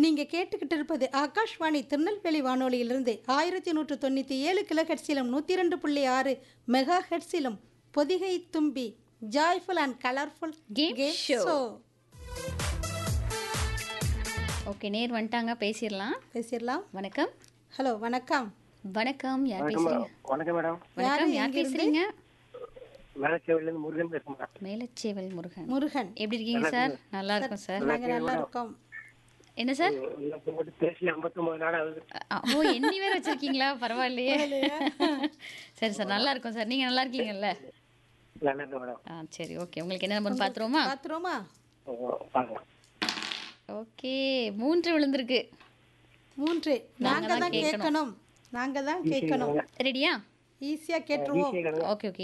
நீங்க கேட்டுக்கிட்டு இருப்பது ஆகாஷ்வாணி திருநெல்வேலி வானொலியிலிருந்து ஆயிரத்தி நூற்று தொண்ணூற்றி ஏழு கிலோ ஹெட்ஸிலும் நூற்றி ரெண்டு புள்ளி ஆறு மெகா ஹெட்ஸிலும் Podhigai Thumbi joyful and colourful Game show. Show okay நேர் வந்துட்டாங்க பேசிடலாம் பேசிடலாம் வணக்கம் ஹலோ வணக்கம் வணக்கம் யார் வணக்கம் பேசுறீங்க மேடம். வணக்கம் மேடம் வணக்கம் யார் பேசுறீங்க மேலச்சேவிலேருந்து முருகன் பேசுறேன் மேடம் மேலச்சேவல் முருகன் முருகன் எப்படி இருக்கீங்க சார் நல்லா இருக்கும் சார் நாங்க நல்லா இருக்கோம் என்ன சார் எல்லாம் போட்டு பேசி ஐம்பத்தொம்பது நாள் ஆகுது அ, ஓ எண்ணி வேற வச்சிருக்கீங்களா பரவாயில்லையே சரி சார் நல்லா இருக்கும் சார் நீங்க நல்லா இருக்கீங்கல்ல நல்லா இருக்கு மேடம் ஆ சரி ஓகே உங்களுக்கு என்ன நம்பர் பாத்துருவோமா பார்த்துருவோமா ஓ, பார்க்கலாம் ஓகே மூன்று விழுந்திருக்கு மூன்று நாங்க தான் தான் கேட்கணும் நாங்க தான் கேட்கணும் ரெடியா ஈஸியா கேட்டுருவோம் ஈஸியாக ஓகே ஓகே